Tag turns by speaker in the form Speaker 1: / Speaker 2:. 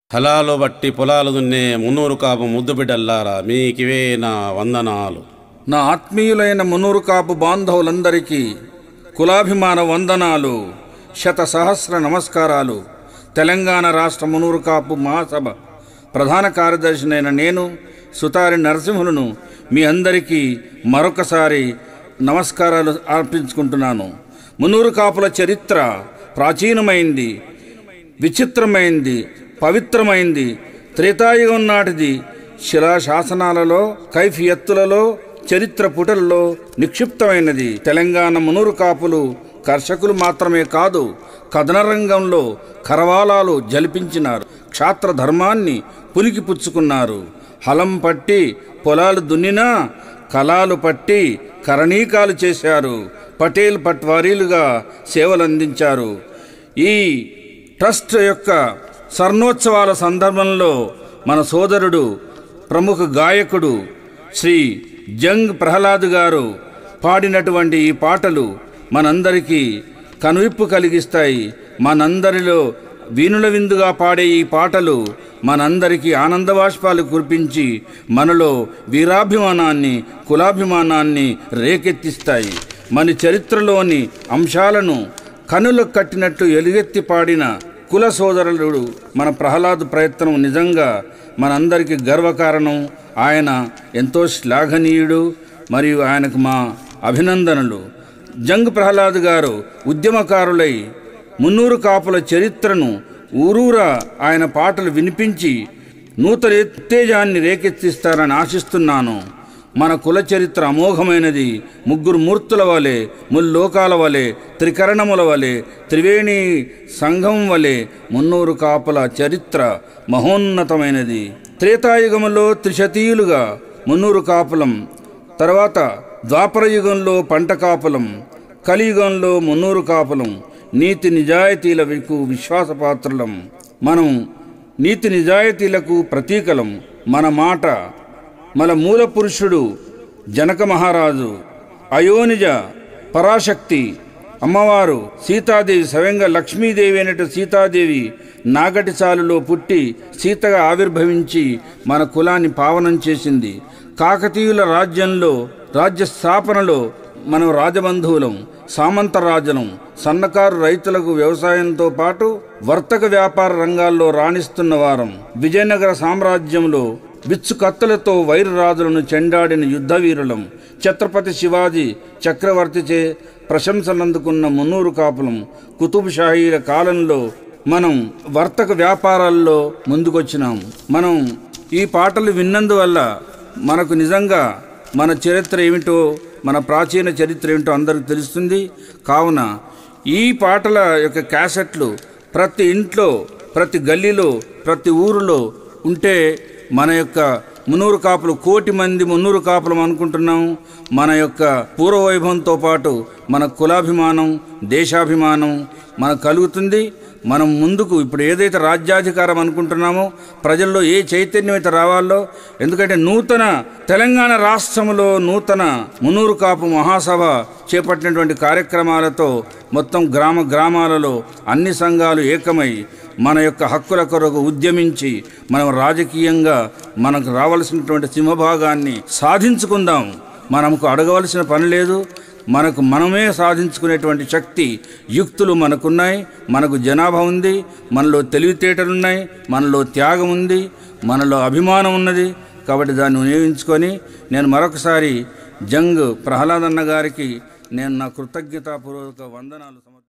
Speaker 1: హలాలు బట్టి పొలాలు దున్నే మున్నూరు కాపు ముద్దు బిడ్డల్లారా మీకివే నా వందనాలు
Speaker 2: నా ఆత్మీయులైన మున్నూరు కాపు బాంధవులందరికీ కులాభిమాన వందనాలు శత సహస్ర నమస్కారాలు తెలంగాణ రాష్ట్ర మునూరు కాపు మహాసభ ప్రధాన కార్యదర్శినైన నేను సుతారి నరసింహులను మీ అందరికీ మరొకసారి నమస్కారాలు అర్పించుకుంటున్నాను మున్నూరు కాపుల చరిత్ర ప్రాచీనమైంది విచిత్రమైంది పవిత్రమైంది త్రేతాయుగం నాటిది శిలాశాసనాలలో కైఫియత్తులలో చరిత్ర పుటలలో నిక్షిప్తమైనది తెలంగాణ మునూరు కాపులు కర్షకులు మాత్రమే కాదు కథన రంగంలో కరవాలాలు జలిపించినారు క్షాత్ర ధర్మాన్ని పులికి పుచ్చుకున్నారు హలం పట్టి పొలాలు దున్నినా కళాలు పట్టి కరణీకాలు చేశారు పటేల్ పట్వారీలుగా సేవలందించారు ఈ ట్రస్ట్ యొక్క స్వర్ణోత్సవాల సందర్భంలో మన సోదరుడు ప్రముఖ గాయకుడు శ్రీ జంగ్ ప్రహ్లాద్ గారు పాడినటువంటి ఈ పాటలు మనందరికీ కనువిప్పు కలిగిస్తాయి మనందరిలో వీణుల విందుగా పాడే ఈ పాటలు మనందరికీ ఆనందబాష్పాలు కురిపించి మనలో వీరాభిమానాన్ని కులాభిమానాన్ని రేకెత్తిస్తాయి మన చరిత్రలోని అంశాలను కనులకు కట్టినట్టు ఎలుగెత్తి పాడిన కుల సోదరుడు మన ప్రహ్లాద్ ప్రయత్నం నిజంగా మనందరికీ గర్వకారణం ఆయన ఎంతో శ్లాఘనీయుడు మరియు ఆయనకు మా అభినందనలు జంగ్ ప్రహ్లాద్ గారు ఉద్యమకారులై మున్నూరు కాపుల చరిత్రను ఊరూరా ఆయన పాటలు వినిపించి నూతన ఉత్తేజాన్ని రేకెత్తిస్తారని ఆశిస్తున్నాను మన కుల చరిత్ర అమోఘమైనది ముగ్గురు మూర్తుల వలె ముల్లోకాల వలె త్రికరణముల వలె త్రివేణి సంఘం వలె మున్నూరు కాపుల చరిత్ర మహోన్నతమైనది త్రేతాయుగములో త్రిశతీయులుగా మున్నూరు కాపులం తర్వాత ద్వాపర యుగంలో పంట కాపులం కలియుగంలో మున్నూరు కాపులం నీతి నిజాయితీలకు విశ్వాసపాత్రులం మనం నీతి నిజాయితీలకు ప్రతీకలం మన మాట మన మూల పురుషుడు జనక మహారాజు అయోనిజ పరాశక్తి అమ్మవారు సీతాదేవి స్వయంగా లక్ష్మీదేవి అయినట్టు సీతాదేవి నాగటి చాలులో పుట్టి సీతగా ఆవిర్భవించి మన కులాన్ని పావనం చేసింది కాకతీయుల రాజ్యంలో రాజ్య స్థాపనలో మనం రాజబంధువులం సామంత రాజులం సన్నకారు రైతులకు వ్యవసాయంతో పాటు వర్తక వ్యాపార రంగాల్లో రాణిస్తున్న వారం విజయనగర సామ్రాజ్యంలో విచ్చు కత్తులతో వైరు రాజులను చెండాడిన యుద్ధ వీరులం ఛత్రపతి శివాజీ చక్రవర్తిచే ప్రశంసలందుకున్న మున్నూరు కాపులం కుతుబ్ షాహీల కాలంలో మనం వర్తక వ్యాపారాల్లో ముందుకొచ్చినాం మనం ఈ పాటలు విన్నందువల్ల మనకు నిజంగా మన చరిత్ర ఏమిటో మన ప్రాచీన చరిత్ర ఏమిటో అందరికి తెలుస్తుంది కావున ఈ పాటల యొక్క క్యాసెట్లు ప్రతి ఇంట్లో ప్రతి గల్లీలో ప్రతి ఊరిలో ఉంటే మన యొక్క మున్నూరు కాపులు కోటి మంది మున్నూరు కాపులం అనుకుంటున్నాం మన యొక్క పూర్వ వైభవంతో పాటు మన కులాభిమానం దేశాభిమానం మనకు కలుగుతుంది మనం ముందుకు ఇప్పుడు ఏదైతే రాజ్యాధికారం అనుకుంటున్నామో ప్రజల్లో ఏ చైతన్యం అయితే రావాలో ఎందుకంటే నూతన తెలంగాణ రాష్ట్రంలో నూతన మునూరు కాపు మహాసభ చేపట్టినటువంటి కార్యక్రమాలతో మొత్తం గ్రామ గ్రామాలలో అన్ని సంఘాలు ఏకమై మన యొక్క హక్కుల కొరకు ఉద్యమించి మనం రాజకీయంగా మనకు రావాల్సినటువంటి సింహభాగాన్ని సాధించుకుందాం మనకు అడగవలసిన పని లేదు మనకు మనమే సాధించుకునేటువంటి శక్తి యుక్తులు మనకున్నాయి మనకు జనాభా ఉంది మనలో తెలివితేటలున్నాయి మనలో త్యాగం ఉంది మనలో అభిమానం ఉన్నది కాబట్టి దాన్ని వినియోగించుకొని నేను మరొకసారి జంగ్ ప్రహ్లాదన్న గారికి నేను నా కృతజ్ఞతాపూర్వక వందనాలు సమర్ప